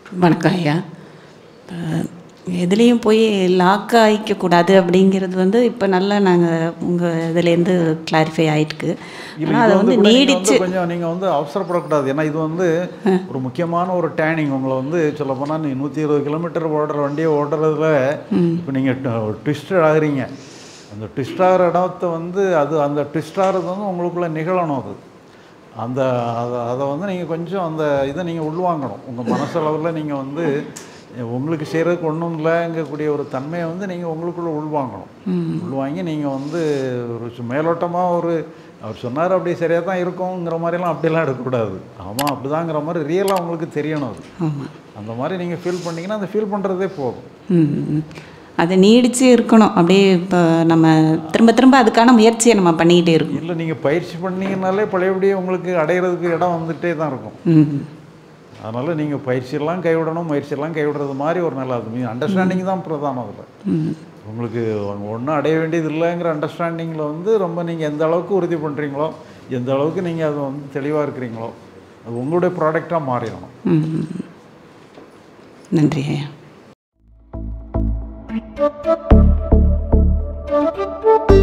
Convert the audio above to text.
வணக்கம் ஐயா இப்போ எதுலேயும் போய் லாக் ஆகிக்கக்கூடாது அப்படிங்கிறது வந்து இப்போ நல்லா நாங்கள் உங்கள் இதுலேருந்து கிளாரிஃபை ஆகிட்டுருக்கு இல்லை ஆனால் அதை இது வந்து வந்து கூட நீங்க நீடிச்சு வந்து கொஞ்சம் நீங்கள் வந்து அவசரப்படக்கூடாது ஏன்னா இது வந்து ஒரு முக்கியமான ஒரு டேனிங் உங்களை வந்து சொல்ல போனால் நீ நூற்றி இருபது கிலோமீட்டர் ஓடுற வண்டியை ஓடுறதுல இப்போ நீங்கள் ட்விஸ்ட் ஆகுறீங்க அந்த ட்விஸ்ட் ஆகிற இடத்த வந்து அது அந்த ட்விஸ்ட் ஆகிறது வந்து உங்களுக்குள்ளே நிகழணும் அது அந்த அதை அதை வந்து நீங்கள் கொஞ்சம் அந்த இதை நீங்கள் உள்வாங்கணும் உங்கள் மனசளவில் நீங்கள் வந்து உங்களுக்கு செய்கிறதுக்கு ஒன்றும் இல்லைங்கக்கூடிய ஒரு தன்மையை வந்து நீங்கள் உங்களுக்குள்ளே உள்வாங்கணும் உள்வாங்கி நீங்கள் வந்து ஒரு சு- மேலோட்டமாக ஒரு அவர் சொன்னார் அப்படி சரியாக தான் இருக்குங்கிற மாதிரிலாம் அப்படிலாம் எடுக்கக்கூடாது ஆமாம் அப்படிதாங்கிற மாதிரி ரியலாக உங்களுக்கு தெரியணும் அது ஆமாம் அந்த மாதிரி நீங்கள் ஃபீல் பண்ணீங்கன்னா அந்த ஃபீல் பண்ணுறதே போதும் ம் அது நீடிச்சு இருக்கணும் அப்படியே இப்போ நம்ம திரும்ப திரும்ப அதுக்கான முயற்சியை நம்ம பண்ணிக்கிட்டே இருக்கணும் இல்லை நீங்கள் பயிற்சி பண்ணீங்கனாலே பழையபடியே உங்களுக்கு அடையிறதுக்கு இடம் வந்துகிட்டே தான் இருக்கும் ம் அதனால் நீங்கள் பயிற்சியெல்லாம் கைவிடணும் முயற்சியெல்லாம் கைவிடுறது மாதிரி ஒரு நல்ல அது அண்டர்ஸ்டாண்டிங் தான் பிரதானம் அதில் ம் உங்களுக்கு ஒன்றும் அடைய வேண்டியது இல்லைங்கிற அண்டர்ஸ்டாண்டிங்கில் வந்து ரொம்ப நீங்கள் எந்த அளவுக்கு உறுதி பண்ணுறீங்களோ எந்த அளவுக்கு நீங்கள் அது வந்து தெளிவாக இருக்கிறீங்களோ அது உங்களுடைய ப்ராடக்டாக மாறிடணும் ம் நன்றி ஐயா Thank you.